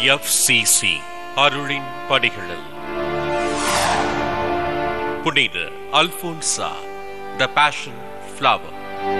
ஐஎஃப்சிசி அருளின் படிகளில் புனித Alphonsa the passion flower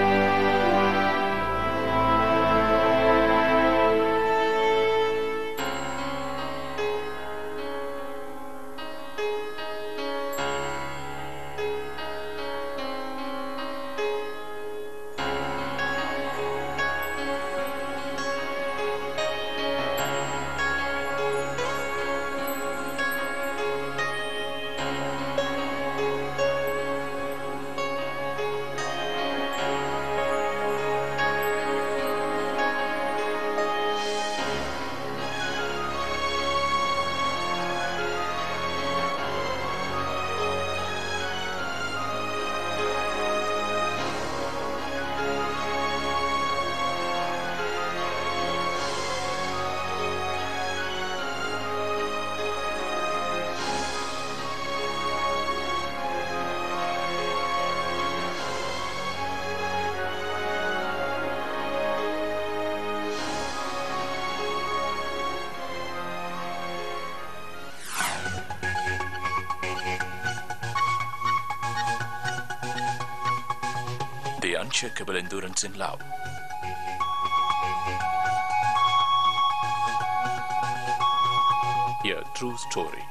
The unshakable endurance in love. A true story.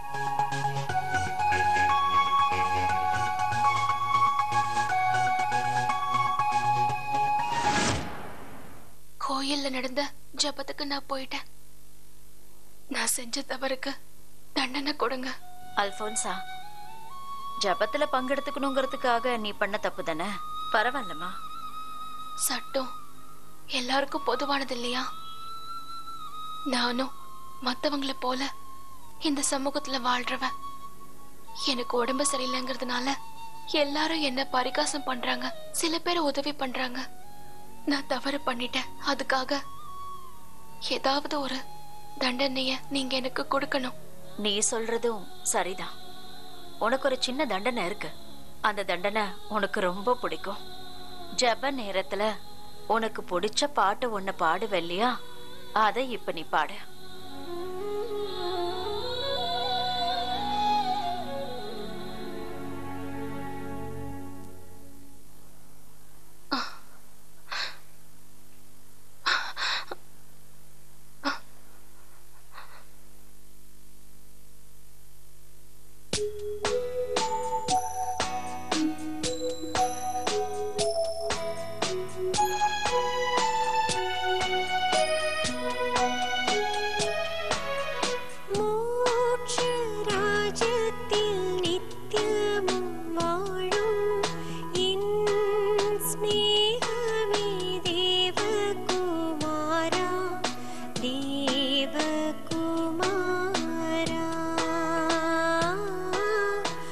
கோயில்ல நடந்த ஜபத்துக்கு நான் போயிட்டேன் நான் செஞ்ச தவறுக்கு தண்டனை கொடுங்க அல்போன்சா ஜபத்துல பங்கெடுத்துக்கணுங்கிறதுக்காக நீ பண்ண தப்பு தானே பரவாயில்லம்மா சட்டம் எல்லாருக்கும் பொதுவானது இல்லையா நானும் மத்தவங்கள போல இந்த சமூகத்துல வாழ்றவ எனக்கு உடம்பு சரியில்லைங்கிறதுனால எல்லாரும் என்ன பரிகாசம் பண்றாங்க சில பேர் உதவி பண்றாங்க நான் தவறு பண்ணிட்டேன் அதுக்காக ஏதாவது ஒரு தண்டனைய நீங்க எனக்கு கொடுக்கணும் நீ சொல்றதும் சரிதான் உனக்கு ஒரு சின்ன தண்டனை இருக்கு அந்த தண்டனை உனக்கு ரொம்ப பிடிக்கும் ஜப நேரத்துல உனக்கு பிடிச்ச பாட்டு ஒண்ணு பாடுவ இல்லையா அதை இப்ப நீ பாடு മോക്ഷരാജ്യത്തിൽ നിത്യമും വാഴും ഇൻ സ്നേഹമേ ദേവകുമാരാ ദേവകുമാരാ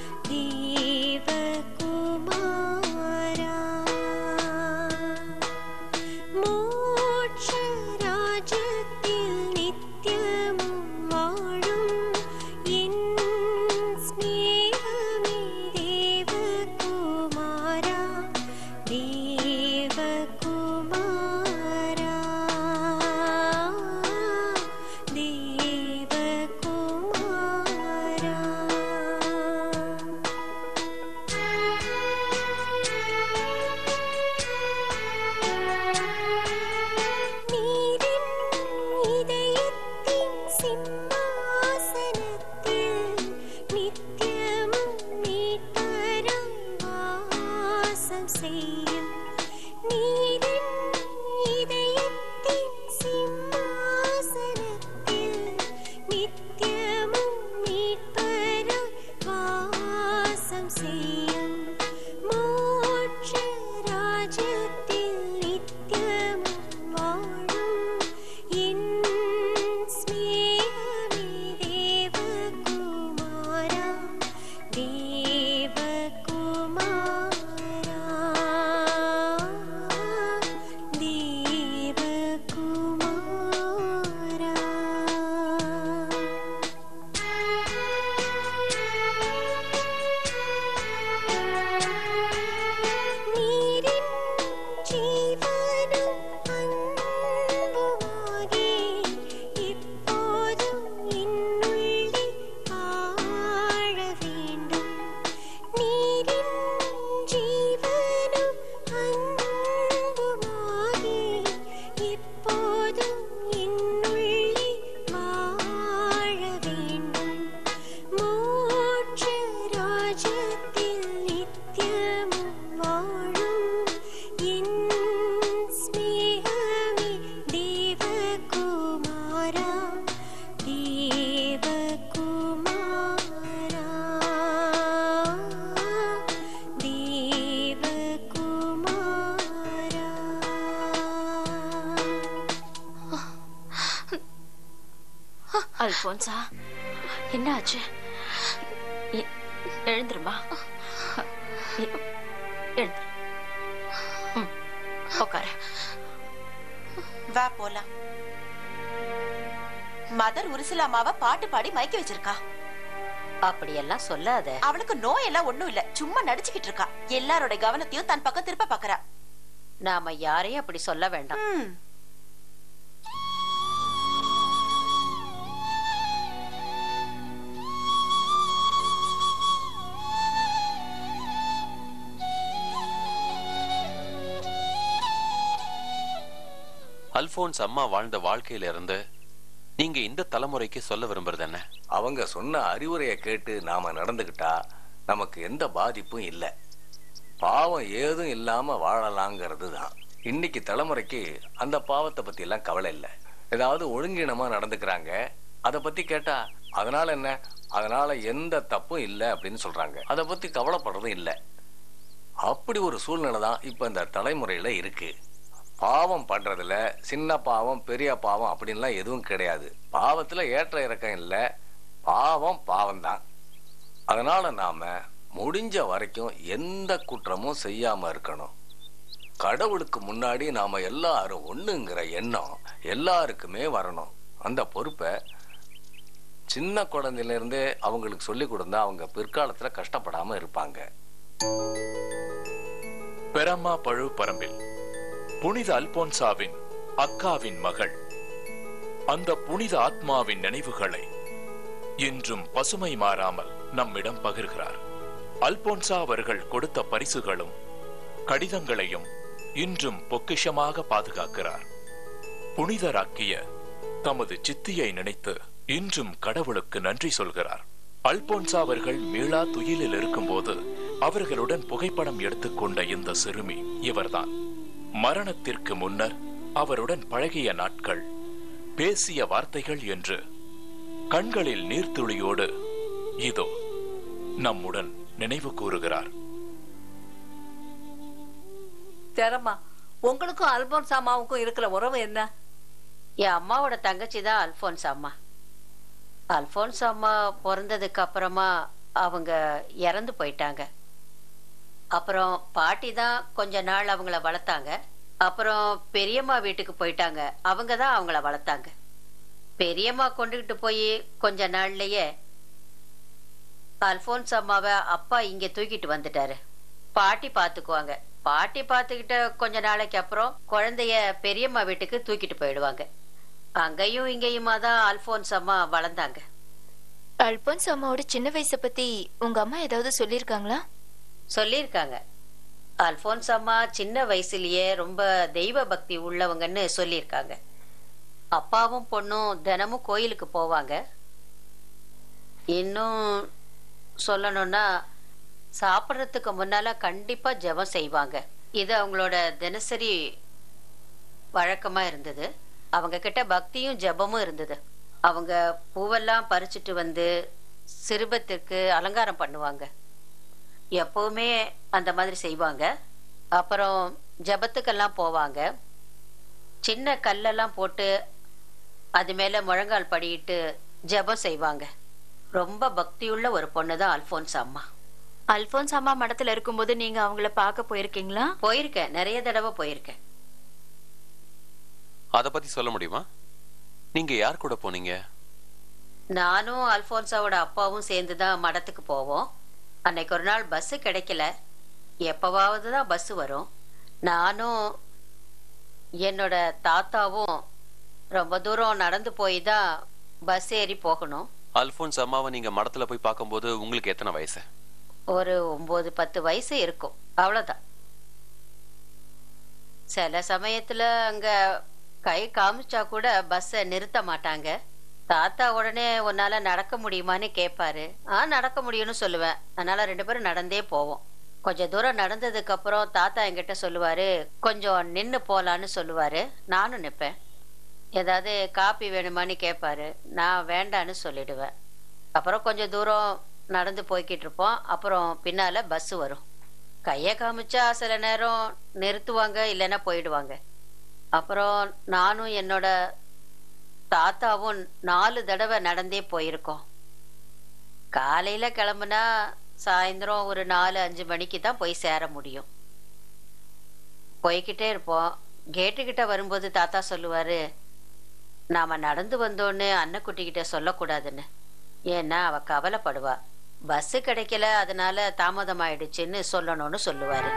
அல்போன்சா என்ன ஆச்சு எ- எழுந்துருமா எ- எழுந்துரு ம், உட்காரு வா போலாம் மதர் உருசிலாமாவ பாட்டு பாடி மயக்கி வச்சிருக்கா அப்படியெல்லாம் சொல்லாத அவளுக்கு நோய் எல்லாம் ஒண்ணும் இல்ல சும்மா நடிச்சுக்கிட்டு இருக்கா எல்லாரோட கவனத்தையும் தன் பக்கம் திருப்ப பாக்குறா நாம யாரையும் அப்படி சொல்ல வேண்டாம் ம். அல்போன்ஸ் அம்மா வாழ்ந்த வாழ்க்கையில இருந்து நீங்க இந்த தலைமுறைக்கு சொல்ல விரும்புறது என்ன அவங்க சொன்ன அறிவுரையை கேட்டு நாம நடந்துக்கிட்டா நமக்கு எந்த பாதிப்பும் இல்லை பாவம் ஏதும் இல்லாம வாழலாங்கிறது தான் இன்னைக்கு தலைமுறைக்கு அந்த பாவத்தை பத்தி எல்லாம் கவலை இல்லை ஏதாவது ஒழுங்கீனமா நடந்துக்கிறாங்க அதை பத்தி கேட்டா அதனால என்ன அதனால எந்த தப்பும் இல்லை அப்படின்னு சொல்றாங்க அதை பத்தி கவலைப்படுறதும் இல்லை அப்படி ஒரு சூழ்நிலை தான் இப்ப இந்த தலைமுறையில இருக்கு பாவம் பண்றதுல சின்ன பாவம் பெரிய பாவம் அப்படின்லாம் எதுவும் கிடையாது பாவத்துல ஏற்ற இறக்கம் இல்லை பாவம் பாவம் தான் அதனால நாம முடிஞ்ச வரைக்கும் எந்த குற்றமும் செய்யாம இருக்கணும் கடவுளுக்கு முன்னாடி நாம எல்லாரும் ஒண்ணுங்கிற எண்ணம் எல்லாருக்குமே வரணும் அந்த பொறுப்பை சின்ன குழந்தையில இருந்தே அவங்களுக்கு சொல்லி கொடுத்தா அவங்க பிற்காலத்துல கஷ்டப்படாம இருப்பாங்க பெரம்மா பழு பரம்பில் புனித அல்போன்சாவின் அக்காவின் மகள் அந்த புனித ஆத்மாவின் நினைவுகளை இன்றும் பசுமை மாறாமல் நம்மிடம் பகிர்கிறார் அல்போன்சா அவர்கள் கொடுத்த பரிசுகளும் கடிதங்களையும் இன்றும் பொக்கிஷமாக பாதுகாக்கிறார் புனிதராக்கிய தமது சித்தியை நினைத்து இன்றும் கடவுளுக்கு நன்றி சொல்கிறார் அல்போன்சா அவர்கள் மீளா துயிலில் இருக்கும்போது அவர்களுடன் புகைப்படம் எடுத்துக்கொண்ட இந்த சிறுமி இவர்தான் மரணத்திற்கு முன்னர் அவருடன் பழகிய நாட்கள் பேசிய வார்த்தைகள் என்று கண்களில் நீர்த்துளியோடு இதோ நம்முடன் நினைவு கூறுகிறார் தெரம்மா உங்களுக்கும் அல்போன்ஸ் அம்மாவுக்கும் இருக்கிற உறவு என்ன என் அம்மாவோட தங்கச்சி தான் அல்போன்ஸ் அம்மா அல்போன்ஸ் அம்மா பிறந்ததுக்கு அப்புறமா அவங்க இறந்து போயிட்டாங்க அப்புறம் பாட்டி தான் கொஞ்ச நாள் அவங்கள வளர்த்தாங்க அப்புறம் பெரியம்மா வீட்டுக்கு போயிட்டாங்க அவங்க தான் அவங்கள வளர்த்தாங்க பெரியம்மா கொண்டுகிட்டு போய் கொஞ்ச நாள்லயே அல்போன்ஸ் அம்மாவை அப்பா இங்க தூக்கிட்டு வந்துட்டாரு பாட்டி பாத்துக்குவாங்க பாட்டி பாத்துக்கிட்ட கொஞ்ச நாளைக்கு அப்புறம் குழந்தைய பெரியம்மா வீட்டுக்கு தூக்கிட்டு போயிடுவாங்க அங்கேயும் இங்கேயுமா தான் அல்போன்ஸ் அம்மா வளர்ந்தாங்க அல்போன்ஸ் அம்மாவோட சின்ன வயசை பத்தி உங்க அம்மா ஏதாவது சொல்லியிருக்காங்களா சொல்லியிருக்காங்க அல்போன்ஸ் அம்மா சின்ன வயசுலயே ரொம்ப தெய்வ பக்தி உள்ளவங்கன்னு சொல்லியிருக்காங்க அப்பாவும் பொண்ணும் தினமும் கோயிலுக்கு போவாங்க இன்னும் சொல்லணும்னா சாப்பிட்றதுக்கு முன்னால கண்டிப்பா ஜெபம் செய்வாங்க இது அவங்களோட தினசரி வழக்கமா இருந்தது அவங்க கிட்ட பக்தியும் ஜெபமும் இருந்தது அவங்க பூவெல்லாம் பறிச்சுட்டு வந்து சிறுபத்திற்கு அலங்காரம் பண்ணுவாங்க எப்பவுமே அந்த மாதிரி செய்வாங்க அப்புறம் ஜெபத்துக்கெல்லாம் போவாங்க சின்ன கல்லெல்லாம் போட்டு அது மேல முழங்கால் படியிட்டு ஜெபம் செய்வாங்க ரொம்ப பக்தியுள்ள ஒரு பொண்ணு தான் அல்போன்ஸ் அம்மா அல்போன்ஸ் அம்மா மடத்துல இருக்கும்போது நீங்க அவங்கள பார்க்க போயிருக்கீங்களா போயிருக்கேன் நிறைய தடவை போயிருக்கேன் அத பத்தி சொல்ல முடியுமா நீங்க யார் கூட போனீங்க நானும் அல்போன்ஸாவோட அப்பாவும் சேர்ந்து தான் மடத்துக்கு போவோம் அன்னைக்கு ஒரு நாள் பஸ் கிடைக்கல எப்பவாவது தான் பஸ் வரும் நானும் என்னோட தாத்தாவும் ரொம்ப தூரம் நடந்து போய் தான் பஸ் ஏறி போகணும் அல்போன்ஸ் அம்மாவை நீங்க மடத்துல போய் பார்க்கும்போது உங்களுக்கு எத்தனை வயசு ஒரு ஒன்பது பத்து வயசு இருக்கும் அவ்வளவுதான் சில சமயத்துல அங்க கை காமிச்சா கூட பஸ்ஸை நிறுத்த மாட்டாங்க தாத்தா உடனே உன்னால நடக்க முடியுமான்னு கேட்பாரு ஆ நடக்க முடியும்னு சொல்லுவேன் அதனால ரெண்டு பேரும் நடந்தே போவோம் கொஞ்ச தூரம் நடந்ததுக்கு அப்புறம் தாத்தா என்கிட்ட சொல்லுவாரு கொஞ்சம் நின்னு போலான்னு சொல்லுவாரு நானும் நிப்பேன் ஏதாவது காப்பி வேணுமான்னு கேட்பாரு நான் வேண்டான்னு சொல்லிடுவேன் அப்புறம் கொஞ்சம் தூரம் நடந்து போய்கிட்டு இருப்போம் அப்புறம் பின்னால பஸ் வரும் கையை காமிச்சா சில நேரம் நிறுத்துவாங்க இல்லைன்னா போயிடுவாங்க அப்புறம் நானும் என்னோட தாத்தாவும் நாலு தடவை நடந்தே போயிருக்கோம் காலையில கிளம்புனா சாயந்தரம் ஒரு நாலு அஞ்சு மணிக்கு தான் போய் சேர முடியும் போய்கிட்டே இருப்போம் கேட்டுக்கிட்ட வரும்போது தாத்தா சொல்லுவாரு நாம நடந்து வந்தோன்னு அன்னக்குட்டி கிட்ட சொல்லக்கூடாதுன்னு ஏன்னா அவ கவலைப்படுவா பஸ் கிடைக்கல அதனால தாமதம் ஆயிடுச்சுன்னு சொல்லணும்னு சொல்லுவாரு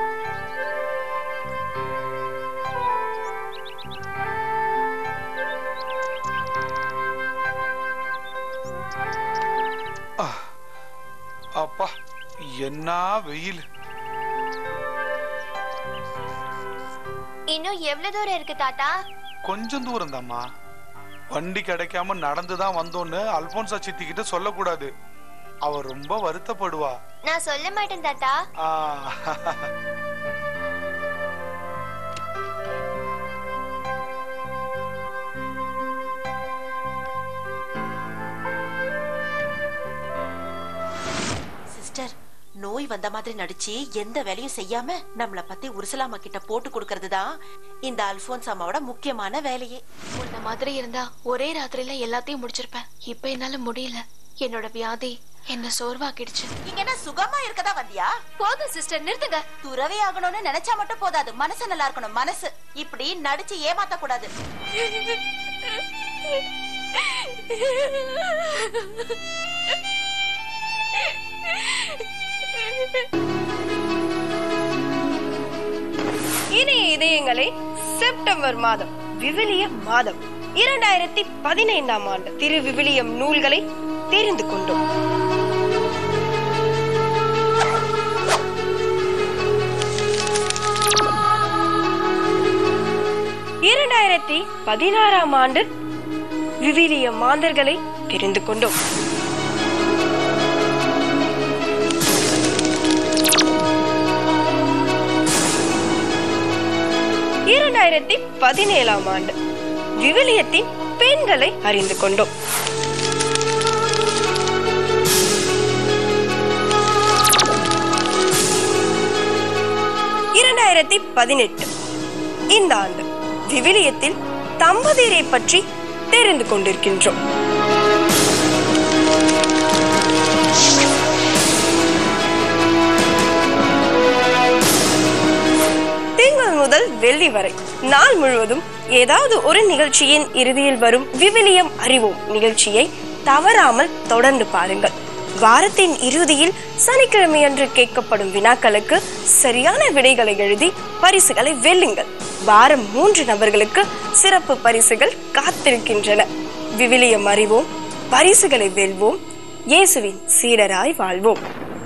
அப்பா என்ன வெயில் இன்னும் எவ்வளவு தூரம் இருக்கு தாத்தா கொஞ்சம் தூரம் தாம்மா வண்டி கிடைக்காம நடந்து தான் வந்தோன்னு அல்போன்சா சித்தி கிட்ட சொல்லக்கூடாது அவ ரொம்ப வருத்தப்படுவா நான் சொல்ல மாட்டேன் தாத்தா ஆ, சிஸ்டர் நோய் வந்த மாதிரி நடிச்சு எந்த வேலையும் செய்யாம நம்மள பத்தி உருசலாமா கிட்ட போட்டு கொடுக்கறது தான் இந்த அல்போன்ஸ் அம்மாவோட முக்கியமான வேலையே உன்ன மாதிரி இருந்தா ஒரே ராத்திரியில எல்லாத்தையும் முடிச்சிருப்பேன் இப்ப என்னால முடியல என்னோட வியாதி என்ன சோர்வாக்கிடுச்சு இங்க என்ன சுகமா இருக்கதா வந்தியா போதும் சிஸ்டர் நிறுத்துங்க துறவி ஆகணும்னு நினைச்சா மட்டும் போதாது மனசு நல்லா இருக்கணும் மனசு இப்படி நடிச்சு ஏமாத்த கூடாது இனிய இதயங்களே செப்டம்பர் மாதம் விவிலிய மாதம் இரண்டாயிரத்தி பதினைந்தாம் ஆண்டு திரு விவிலியம் நூல்களை தெரிந்து கொண்டோம் இரண்டாயிரத்தி பதினாறாம் ஆண்டு விவிலிய மாந்தர்களை தெரிந்து கொண்டோம் இரண்டாயிரத்தி பதினேழாம் ஆண்டு விவிலியத்தின் பெண்களை அறிந்து கொண்டோம் இரண்டாயிரத்தி பதினெட்டு இந்த ஆண்டு விவிலியத்தில் தம்பதியரை பற்றி தெரிந்து கொண்டிருக்கின்றோம் திங்கள் முதல் வெள்ளி வரை நாள் முழுவதும் ஏதாவது ஒரு நிகழ்ச்சியின் இறுதியில் வரும் விவிலியம் அறிவோம் நிகழ்ச்சியை தவறாமல் தொடர்ந்து பாருங்கள் வாரத்தின் இறுதியில் சனிக்கிழமையன்று கேட்கப்படும் வினாக்களுக்கு சரியான விடைகளை எழுதி பரிசுகளை வெல்லுங்கள் வாரம் மூன்று நபர்களுக்கு சிறப்பு பரிசுகள் காத்திருக்கின்றன விவிலியம் அறிவோம் பரிசுகளை வெல்வோம் இயேசுவின் சீடராய் வாழ்வோம்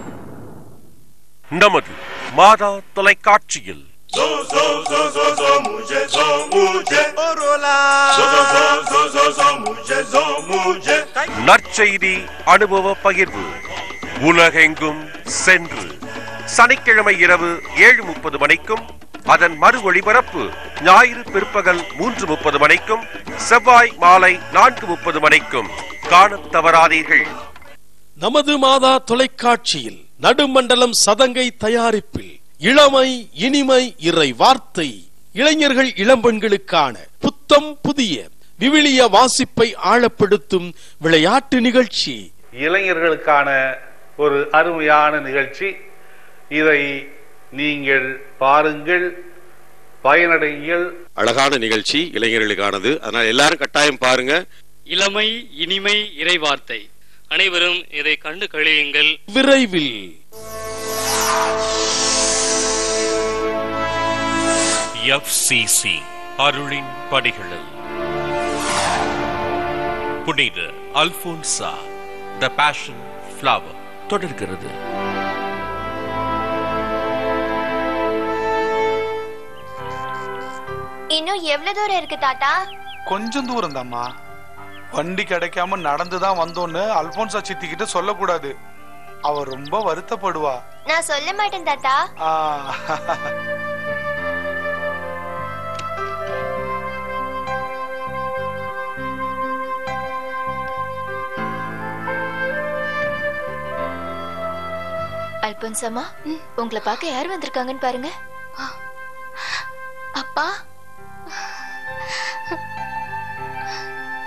நமது மாதா தொலைக்காட்சியில் நற்செய்தி அனுபவ பகிர்வு உலகெங்கும் சென்று சனிக்கிழமை இரவு ஏழு முப்பது மணிக்கும் அதன் மறு ஒளிபரப்பு ஞாயிறு பிற்பகல் மூன்று முப்பது மணிக்கும் செவ்வாய் மாலை நான்கு முப்பது மணிக்கும் காணத் தவறாதீர்கள் நமது மாதா தொலைக்காட்சியில் நடுமண்டலம் சதங்கை தயாரிப்பில் இளமை இனிமை இறை வார்த்தை இளைஞர்கள் இளம்பெண்களுக்கான புத்தம் புதிய விவிலிய வாசிப்பை ஆழப்படுத்தும் விளையாட்டு நிகழ்ச்சி இளைஞர்களுக்கான ஒரு அருமையான நிகழ்ச்சி இதை நீங்கள் பாருங்கள் பயனடையுங்கள் அழகான நிகழ்ச்சி இளைஞர்களுக்கானது அதனால எல்லாரும் கட்டாயம் பாருங்க இளமை இனிமை இறைவார்த்தை அனைவரும் இதை கண்டு கழியுங்கள் விரைவில் எஃப்சிசி அருளின் படிகளில் புனித அல்போன்சா த பேஷன் ஃப்ளவர் தொடர்கிறது இன்னும் எவ்வளவு தூரம் இருக்கு தாத்தா கொஞ்சம் தூரம் தாம்மா வண்டி கிடைக்காம நடந்து தான் வந்தோன்னு அல்போன்சா சித்தி கிட்ட சொல்லக்கூடாது அவ ரொம்ப வருத்தப்படுவா நான் சொல்ல மாட்டேன் தாத்தா ஆ, அல்பன்சம்மா உங்களை பார்க்க யார் வந்திருக்காங்கன்னு பாருங்க அப்பா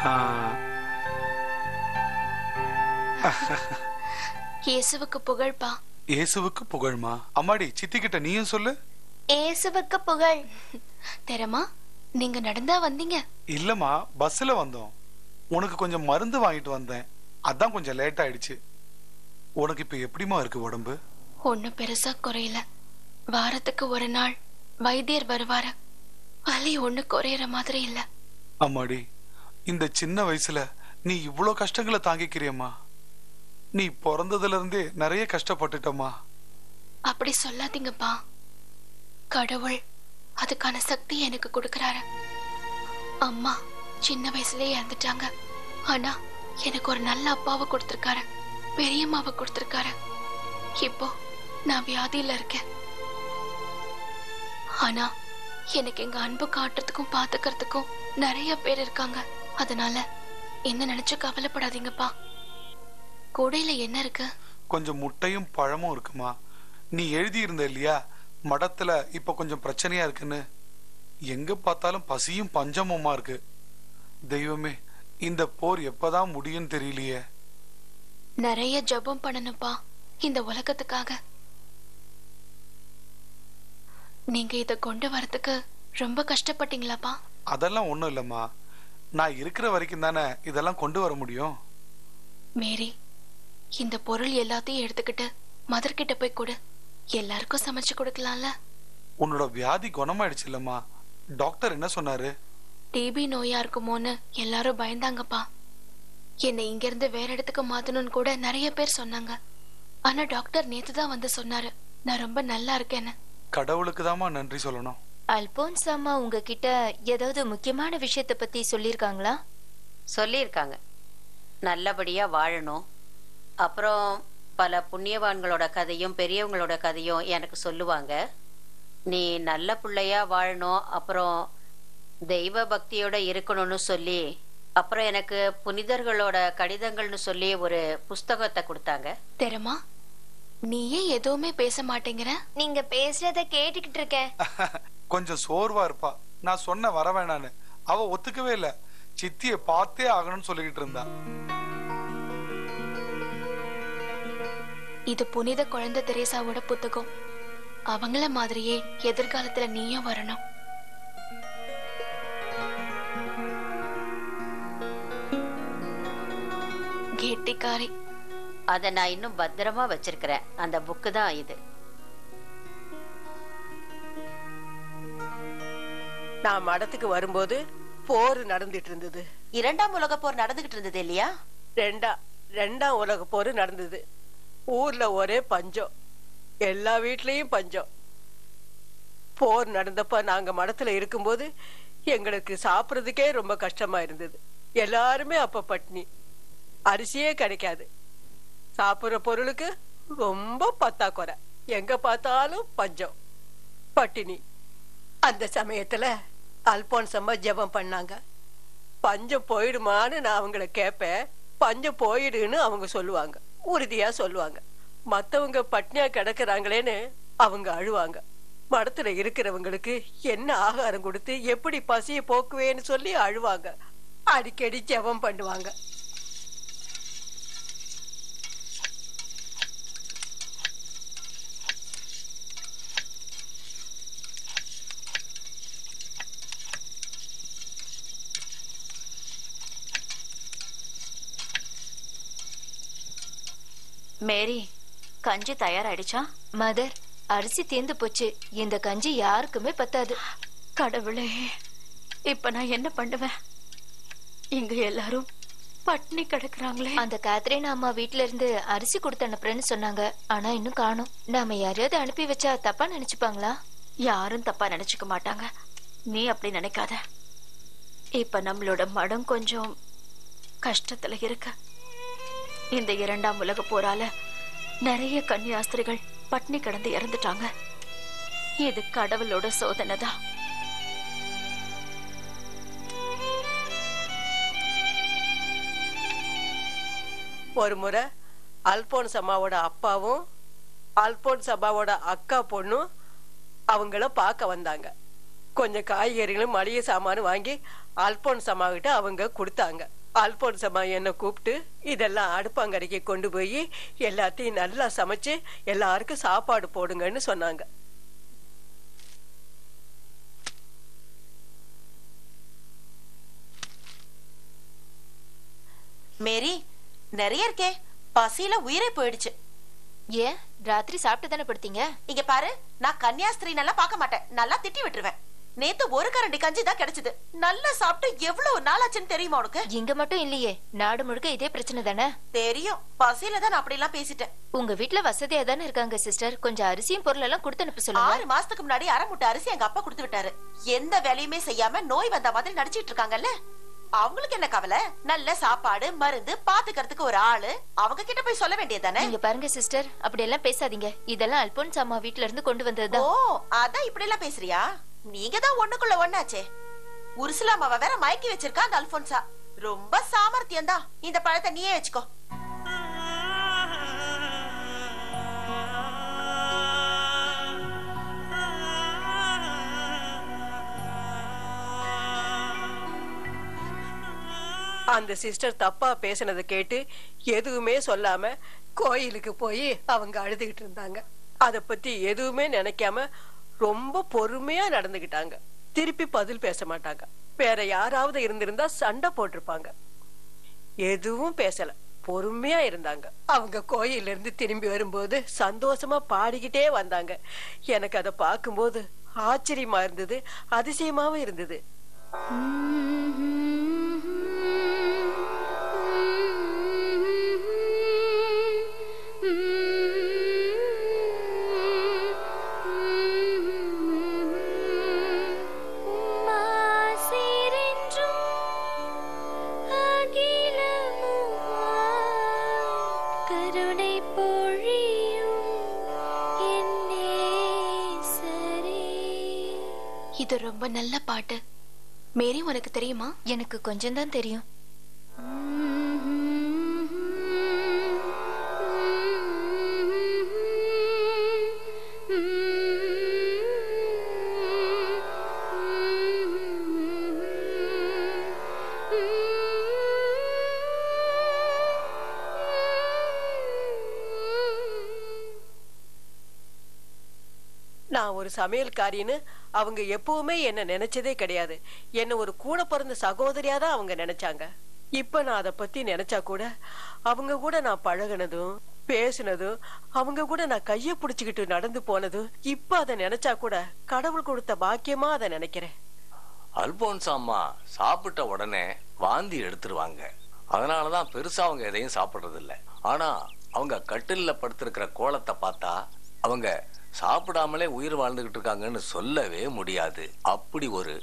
இயேசுவுக்கு புகழ்பா இயேசுவுக்கு புகழ்மா அம்மாடி சித்தி கிட்ட நீயும் சொல்லு இயேசுவுக்கு புகழ் தெரமா நீங்க நடந்தா வந்தீங்க இல்லம்மா பஸ்ல வந்தோம் உனக்கு கொஞ்சம் மருந்து வாங்கிட்டு வந்தேன் அதான் கொஞ்சம் லேட் ஆயிடுச்சு உனக்கு இப்ப எப்படிமா இருக்கு உடம்பு ஒண்ணும் பெருசா குறையல வாரத்துக்கு ஒரு நாள் வைத்தியர் வருவாரு வலி ஒண்ணு குறையற மாதிரி இல்ல அம்மாடி இந்த சின்ன வயசுல நீ இவ்ளோ கஷ்டங்களை தாங்கிக்கிறியம்மா நீ பிறந்ததுல இருந்தே நிறைய கஷ்டப்பட்டுட்டம்மா அப்படி சொல்லாதீங்கப்பா கடவுள் அதுக்கான சக்தி எனக்கு கொடுக்கறாரு அம்மா சின்ன வயசுலயே இறந்துட்டாங்க ஆனா எனக்கு ஒரு நல்ல அப்பாவை கொடுத்திருக்காரு பெரியம்மாவை கொடுத்திருக்காரு இப்போ நான் வியாதியில இருக்கேன் ஆனா எனக்கு எங்க அன்பு காட்டுறதுக்கும் பாத்துக்கிறதுக்கும் நிறைய பேர் இருக்காங்க அதனால என்ன நினைச்சு கவலைப்படாதீங்கப்பா கூடையில என்ன இருக்கு கொஞ்சம் முட்டையும் பழமும் இருக்குமா நீ எழுதி இருந்த இல்லையா மடத்துல இப்ப கொஞ்சம் பிரச்சனையா இருக்குன்னு எங்க பார்த்தாலும் பசியும் பஞ்சமுமா இருக்கு தெய்வமே இந்த போர் எப்பதான் முடியும் தெரியலையே நிறைய ஜெபம் பண்ணணும்ப்பா இந்த உலகத்துக்காக நீங்க இத கொண்டு வரதுக்கு ரொம்ப கஷ்டப்பட்டீங்களாப்பா அதெல்லாம் ஒண்ணும் இல்லம்மா நான் இருக்கிற வரைக்கும் தானே இதெல்லாம் கொண்டு வர முடியும் மேரி இந்த பொருள் எல்லாத்தையும் எடுத்துக்கிட்டு மதர் கிட்ட போய் கொடு எல்லாருக்கும் சமைச்சு கொடுக்கலாம்ல உன்னோட வியாதி குணமாயிடுச்சு இல்லம்மா டாக்டர் என்ன சொன்னாரு டிபி நோயா இருக்குமோன்னு எல்லாரும் பயந்தாங்கப்பா என்னை இங்க இருந்து வேற இடத்துக்கு மாத்தணும்னு கூட நிறைய பேர் சொன்னாங்க ஆனா டாக்டர் நேத்து தான் வந்து சொன்னாரு நான் ரொம்ப நல்லா இருக்கேன்னு கடவுளுக்கு தாம்மா நன்றி சொல்லணும் அல்போன்ஸ் அம்மா உங்ககிட்ட ஏதாவது முக்கியமான விஷயத்தை பத்தி சொல்லியிருக்காங்களா சொல்லியிருக்காங்க நல்லபடியா வாழணும் அப்புறம் பல புண்ணியவான்களோட கதையும் பெரியவங்களோட கதையும் எனக்கு சொல்லுவாங்க நீ நல்ல பிள்ளையா வாழணும் அப்புறம் தெய்வ பக்தியோட இருக்கணும்னு சொல்லி அப்புறம் எனக்கு புனிதர்களோட கடிதங்கள்னு சொல்லி ஒரு புஸ்தகத்தை கொடுத்தாங்க தெரமா நீ ஏன் எதுவுமே பேச மாட்டேங்கிற நீங்க பேசுறத கேட்டுக்கிட்டு இருக்கேன் கொஞ்சம் சோர்வா இருப்பா நான் சொன்ன வர வேணான்னு அவ ஒத்துக்கவே இல்ல சித்திய பார்த்தே ஆகணும்னு சொல்லிக்கிட்டு இருந்தா இது புனித குழந்தை தெரேசாவோட புத்தகம் அவங்கள மாதிரியே எதிர்காலத்துல நீயும் வரணும் கெட்டிக்காரி அதை நான் இன்னும் பத்திரமா வச்சிருக்கிறேன் அந்த புக்கு தான் இது நான் மடத்துக்கு வரும்போது போர் நடந்துட்டு இருந்தது இரண்டாம் உலக போர் நடந்துகிட்டு இருந்தது இல்லையா ரெண்டா ரெண்டாம் உலக போர் நடந்தது ஊர்ல ஒரே பஞ்சம் எல்லா வீட்லயும் பஞ்சம் போர் நடந்தப்ப நாங்க மடத்துல இருக்கும்போது எங்களுக்கு சாப்பிடுறதுக்கே ரொம்ப கஷ்டமா இருந்தது எல்லாருமே அப்ப பட்னி அரிசியே கிடைக்காது சாப்பிடுற பொருளுக்கு ரொம்ப பத்தாக்குறை எங்க பார்த்தாலும் பஞ்சம் பட்டினி அந்த சமயத்துல அல்போன்ஸ் அம்மா ஜெபம் பண்ணாங்க பஞ்சம் போயிடுமான்னு நான் அவங்கள கேட்பேன் பஞ்சம் போயிடுன்னு அவங்க சொல்லுவாங்க உறுதியா சொல்லுவாங்க மத்தவங்க பட்னியா கிடக்குறாங்களேன்னு அவங்க அழுவாங்க மடத்துல இருக்கிறவங்களுக்கு என்ன ஆகாரம் கொடுத்து எப்படி பசிய போக்குவேன்னு சொல்லி அழுவாங்க அடிக்கடி ஜெபம் பண்ணுவாங்க மேரி கஞ்சி தயாராயிடுச்சா மதர் அரிசி தீர்ந்து போச்சு இந்த கஞ்சி யாருக்குமே பத்தாது கடவுளே இப்ப நான் என்ன பண்ணுவேன் இங்க எல்லாரும் பட்னி கிடக்குறாங்களே அந்த கேத்ரின் அம்மா வீட்ல இருந்து அரிசி கொடுத்து அனுப்புறேன்னு சொன்னாங்க ஆனா இன்னும் காணும் நாம யாரையாவது அனுப்பி வச்சா தப்பா நினைச்சுப்பாங்களா யாரும் தப்பா நினைச்சுக்க மாட்டாங்க நீ அப்படி நினைக்காத இப்ப நம்மளோட மடம் கொஞ்சம் கஷ்டத்துல இருக்கு இந்த இரண்டாம் உலக போரால நிறைய கன்னியாஸ்திரிகள் பட்னி கிடந்து இறந்துட்டாங்க இது கடவுளோட சோதனை தான் ஒரு முறை அல்போன்ஸ் அம்மாவோட அப்பாவும் அல்போன்ஸ் அம்மாவோட அக்கா பொண்ணும் அவங்கள பார்க்க வந்தாங்க கொஞ்சம் காய்கறிகளும் மளிகை சாமானும் வாங்கி அல்போன்ஸ் அம்மா கிட்ட அவங்க கொடுத்தாங்க அல்போன்சம்மா என்னை கூப்பிட்டு இதெல்லாம் அடுப்பாங்கரைக்கு கொண்டு போய் எல்லாத்தையும் நல்லா சமைச்சு எல்லாருக்கும் சாப்பாடு போடுங்கன்னு சொன்னாங்க மேரி நிறைய இருக்கே பசியில உயிரே போயிடுச்சு ஏன் ராத்திரி சாப்பிட்டு தானே படுத்தீங்க இங்க பாரு நான் கன்னியாஸ்திரி நல்லா பார்க்க மாட்டேன் நல்லா திட்டி விட்டுருவேன் நேத்து ஒரு கரண்டி கஞ்சி தான் கிடைச்சது நல்லா சாப்பிட்டு எவ்வளவு நாளாச்சுன்னு தெரியுமா உனக்கு இங்க மட்டும் இல்லையே நாடு முழுக்க இதே பிரச்சனை தானே தெரியும் பசியில தான் நான் அப்படி எல்லாம் பேசிட்டேன் உங்க வீட்ல வசதியா தானே இருக்காங்க சிஸ்டர் கொஞ்சம் அரிசியும் பொருள் எல்லாம் கொடுத்து அனுப்ப சொல்லுங்க ஆறு மாசத்துக்கு முன்னாடி அரை முட்டை அரிசி எங்க அப்பா கொடுத்து விட்டாரு எந்த வேலையுமே செய்யாம நோய் வந்த மாதிரி நடிச்சிட்டு இருக்காங்கல்ல அவங்களுக்கு என்ன கவலை நல்ல சாப்பாடு மருந்து பாத்துக்கிறதுக்கு ஒரு ஆளு அவங்க கிட்ட போய் சொல்ல வேண்டியதானே நீங்க பாருங்க சிஸ்டர் அப்படி எல்லாம் பேசாதீங்க இதெல்லாம் அல்போன்ஸ் அம்மா வீட்ல இருந்து கொண்டு வந்ததுதான் ஓ அதான் இப்படி எல்லாம் பேசுறியா நீங்க தான் ஒண்ணுக்குள்ள ஒண்ணாச்சே உருசுலாமாவ வேற மயக்கி வச்சிருக்கா அந்த அல்போன்சா ரொம்ப சாமர்த்தியம் தான் இந்த பழத்தை நீயே வச்சுக்கோ அந்த சிஸ்டர் தப்பா பேசினதை கேட்டு எதுவுமே சொல்லாம கோயிலுக்கு போய் அவங்க அழுதுகிட்டு இருந்தாங்க அத பத்தி எதுவுமே நினைக்காம ரொம்ப பொறுமையா நடந்துகிட்டாங்க திருப்பி பதில் பேச மாட்டாங்க வேற யாராவது இருந்திருந்தா சண்டை போட்டிருப்பாங்க எதுவும் பேசல பொறுமையா இருந்தாங்க அவங்க கோயில்ல இருந்து திரும்பி வரும்போது சந்தோஷமா பாடிக்கிட்டே வந்தாங்க எனக்கு அதை பார்க்கும்போது ஆச்சரியமா இருந்தது அதிசயமாவும் இருந்தது மாசிரென்றும் அகிலமுமாய் கருணை பொழியும் என் நேசரே. இது ரொம்ப நல்ல பாட்டு மேரி உனக்கு தெரியுமா எனக்கு கொஞ்சம் தான் தெரியும் நான் ஒரு சமையல்காரின்னு அவங்க எப்பவுமே என்ன நினைச்சதே கிடையாது என்ன ஒரு கூட பிறந்த சகோதரியா தான் அவங்க நினைச்சாங்க இப்ப நான் அத பத்தி நினைச்சா கூட அவங்க கூட நான் பழகுனதும் பேசுனதும் அவங்க கூட நான் கைய புடிச்சுக்கிட்டு நடந்து போனதும் இப்ப அதை நினைச்சா கூட கடவுள் கொடுத்த பாக்கியமா அதை நினைக்கிறேன் அல்போன்ஸ் அம்மா சாப்பிட்ட உடனே வாந்தி எடுத்துருவாங்க அதனாலதான் பெருசா அவங்க எதையும் சாப்பிடுறது இல்ல ஆனா அவங்க கட்டில்ல படுத்திருக்கிற கோலத்தை பார்த்தா அவங்க சாப்பிடாமலே உயிர் வாழ்ந்துகிட்டு இருக்காங்கன்னு சொல்லவே முடியாது அப்படி ஒரு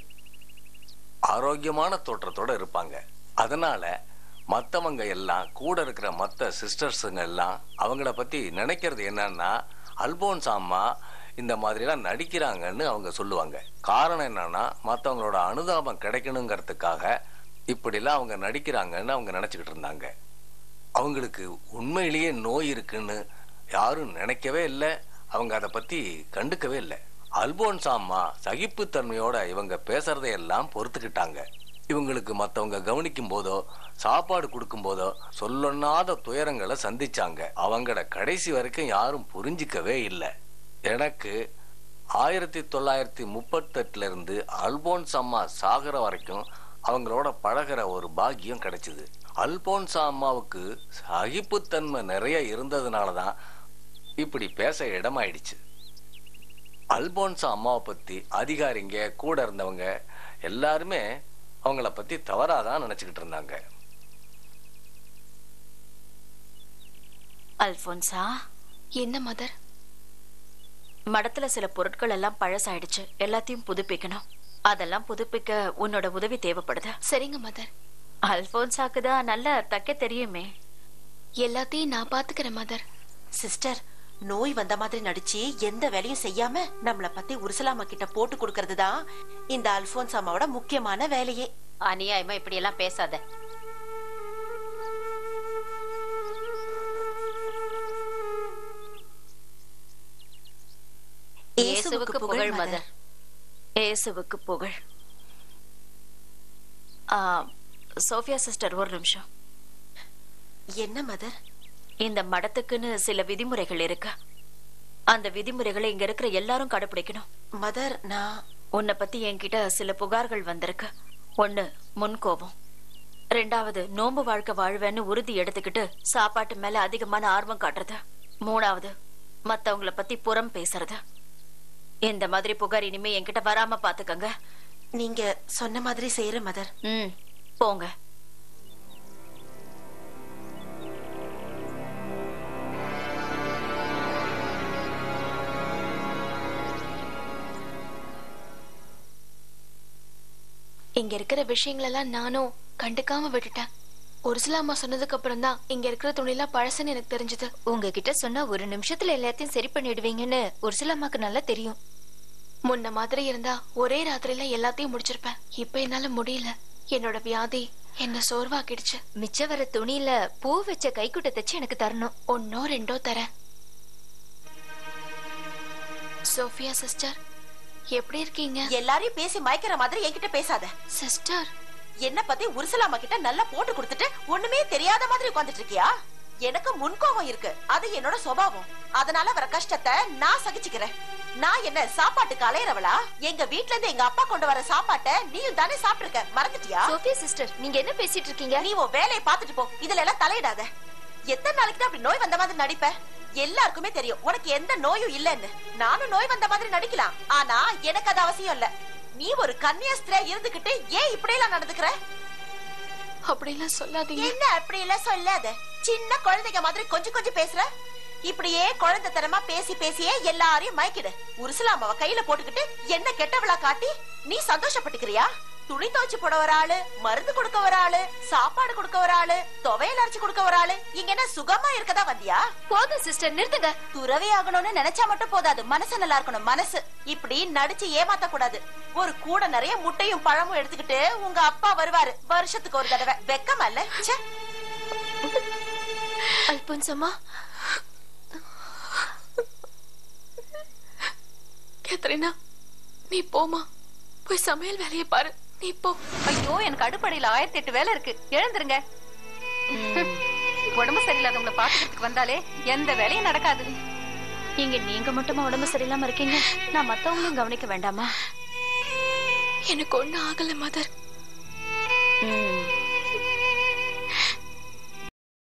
ஆரோக்கியமான தோற்றத்தோட இருப்பாங்க அதனால மத்தவங்க எல்லாம் கூட இருக்கிற மத்த சிஸ்டர்ஸுங்க எல்லாம் அவங்கள பத்தி நினைக்கிறது என்னன்னா அல்போன்ஸ் அம்மா இந்த மாதிரிலாம் நடிக்கிறாங்கன்னு அவங்க சொல்லுவாங்க காரணம் என்னன்னா மத்தவங்களோட அனுதாபம் கிடைக்கணுங்கிறதுக்காக இப்படிலாம் அவங்க நடிக்கிறாங்கன்னு அவங்க நினைச்சுக்கிட்டு இருந்தாங்க அவங்களுக்கு உண்மையிலேயே நோய் இருக்குன்னு யாரும் நினைக்கவே இல்லை அவங்க அதை பத்தி கண்டுக்கவே இல்லை அல்போன்ஸ் அம்மா சகிப்புத்தன்மையோட இவங்க பேசுறதையெல்லாம் பொறுத்துக்கிட்டாங்க இவங்களுக்கு மத்தவங்க கவனிக்கும் போதோ சாப்பாடு கொடுக்கும் போதோ சொல்லொண்ணாத துயரங்களை சந்திச்சாங்க அவங்கள கடைசி வரைக்கும் யாரும் புரிஞ்சிக்கவே இல்லை எனக்கு ஆயிரத்தி தொள்ளாயிரத்தி முப்பத்தெட்டுல இருந்து அல்போன்ஸ் அம்மா சாகிற வரைக்கும் அவங்களோட பழகுற ஒரு பாக்கியம் கிடைச்சது அல்போன்ஸ் அம்மாவுக்கு சகிப்புத்தன்மை நிறைய இருந்ததுனால தான் இப்படி பேச இடமாயிடுச்சு அல்போன்ஸ் அம்மாவை பத்தி அதிகாரிங்க கூட இருந்தவங்க எல்லாருமே அவங்கள பத்தி தவறாதான் நினைச்சுக்கிட்டு இருந்தாங்க அல்போன்சா என்ன மதர் மடத்துல சில பொருட்கள் எல்லாம் பழசாயிடுச்சு எல்லாத்தையும் புதுப்பிக்கணும் அதெல்லாம் புதுப்பிக்க உன்னோட உதவி தேவைப்படுது சரிங்க மதர் அல்போன்சாக்கு தான் நல்லா தைக்க தெரியுமே எல்லாத்தையும் நான் பாத்துக்கிறேன் மதர் சிஸ்டர் நோய் வந்த மாதிரி நடிச்சு எந்த வேலையும் செய்யாம நம்மள பத்தி உருசலாமா கிட்ட போட்டு கொடுக்கறது தான் இந்த அல்போன்ஸ் அம்மாவோட முக்கியமான வேலையே அநியாயமா இப்படி எல்லாம் பேசாத இயேசுவுக்கு புகழ் மதர் இயேசுவுக்கு புகழ் ஆ, சோஃபியா சிஸ்டர் ஒரு நிமிஷம் என்ன மதர் இந்த மடத்துக்குன்னு சில விதிமுறைகள் இருக்கு அந்த விதிமுறைகளை இங்க இருக்கிற எல்லாரும் கடைபிடிக்கணும் மதர் நான் உன்னை பத்தி என்கிட்ட சில புகார்கள் வந்திருக்கு ஒண்ணு முன்கோபம் ரெண்டாவது நோன்பு வாழ்க்கை வாழ்வேன்னு உறுதி எடுத்துக்கிட்டு சாப்பாட்டு மேல அதிகமான ஆர்வம் காட்டுறது மூணாவது மத்தவங்கள பத்தி புறம் பேசுறது இந்த மாதிரி புகார் இனிமே என்கிட்ட வராம பாத்துக்கங்க நீங்க சொன்ன மாதிரி செய்யற மதர் ம் போங்க இங்க இருக்கிற விஷயங்களெல்லாம் நானும் கண்டுக்காம விட்டுட்டேன் ஒரு சில அம்மா சொன்னதுக்கு அப்புறம் தான் இங்க இருக்கிற துணிலாம் பழசுன்னு எனக்கு தெரிஞ்சது உங்ககிட்ட சொன்னா ஒரு நிமிஷத்துல எல்லாத்தையும் சரி பண்ணிடுவீங்கன்னு ஒரு சில அம்மாக்கு நல்லா தெரியும் முன்ன மாதிரி இருந்தா ஒரே ராத்திரியில எல்லாத்தையும் முடிச்சிருப்பேன் இப்ப என்னால முடியல என்னோட வியாதி என்ன சோர்வாக்கிடுச்சு மிச்ச வர துணியில பூ வச்ச கைக்குட்டை தச்சு எனக்கு தரணும் ஒன்னோ ரெண்டோ தரேன் சோஃபியா சிஸ்டர் எப்படி இருக்கீங்க எல்லாரையும் பேசி மயக்கிற மாதிரி என்கிட்ட பேசாத சிஸ்டர் என்ன பத்தி உருசலாமா கிட்ட நல்லா போட்டு கொடுத்துட்டு ஒண்ணுமே தெரியாத மாதிரி உட்கார்ந்துட்டு இருக்கியா எனக்கு முன்கோபம் இருக்கு அது என்னோட சுபாவம் அதனால வர கஷ்டத்தை நான் சகிச்சுக்கிறேன் நான் என்ன சாப்பாட்டுக்கு அலையறவளா எங்க வீட்ல இருந்து எங்க அப்பா கொண்டு வர சாப்பாட்டை நீயும் தானே சாப்பிட்டிருக்க மறந்துட்டியா சோஃபியா சிஸ்டர் நீங்க என்ன பேசிட்டு இருக்கீங்க நீ உன் வேலையை பார்த்துட்டு போ இதுல எல்லாம் தலையிடாத எத்தனை நாளைக்கு தான் அப்படி நோய் வந்த மாதிரி நடிப்ப எல்லாருக்குமே தெரியும் உனக்கு எந்த நோயும் இல்லைன்னு நானும் நோய் வந்த மாதிரி நடிக்கலாம் ஆனா எனக்கு அது அவசியம் இல்ல நீ ஒரு கன்னியாஸ்திரியா இருந்துகிட்டு ஏன் இப்படி எல்லாம் நடந்துக்கிற அப்படிலாம் சொல்லாதீங்க என்ன அப்படி எல்லாம் சொல்லாத சின்ன குழந்தைங்க மாதிரி கொஞ்சம் கொஞ்சம் பேசுற இப்படியே குழந்தைத்தனமா பேசி பேசியே எல்லாரையும் மயக்கிடு உருசலாமாவ கையில போட்டுக்கிட்டு என்ன கெட்டவளா காட்டி நீ சந்தோஷப்பட்டுக்கிறியா துணி துவைச்சு போட ஒரு ஆளு மருந்து கொடுக்க ஒரு ஆளு சாப்பாடு கொடுக்க ஒரு ஆளு துவையல் அரைச்சு கொடுக்க ஒரு ஆளு இங்க என்ன சுகமா இருக்கதா வந்தியா போதும் சிஸ்டர் நிறுத்துங்க துறவி ஆகணும்னு நினைச்சா மட்டும் போதாது மனசு நல்லா இருக்கணும் மனசு இப்படி நடிச்சு ஏமாத்த கூடாது ஒரு கூட நிறைய முட்டையும் பழமும் எடுத்துக்கிட்டு உங்க அப்பா வருவாரு வருஷத்துக்கு ஒரு தடவை வெக்கமா இல்ல ச்சே அல்போன்சம்மா கேத்ரினா நீ போமா போய் சமையல் வேலையை பாரு நீ போ ஐயோ எனக்கு அடுப்படையில ஆயிரத்தி எட்டு வேலை இருக்கு எழுந்துருங்க உடம்பு சரியில்லாதவங்களை பாத்துக்கிறதுக்கு வந்தாலே எந்த வேலையும் நடக்காது இங்க நீங்க மட்டுமா உடம்பு சரியில்லாம இருக்கீங்க நான் மத்தவங்களையும் கவனிக்க வேண்டாமா எனக்கு ஒண்ணு ஆகல மதர் ம்.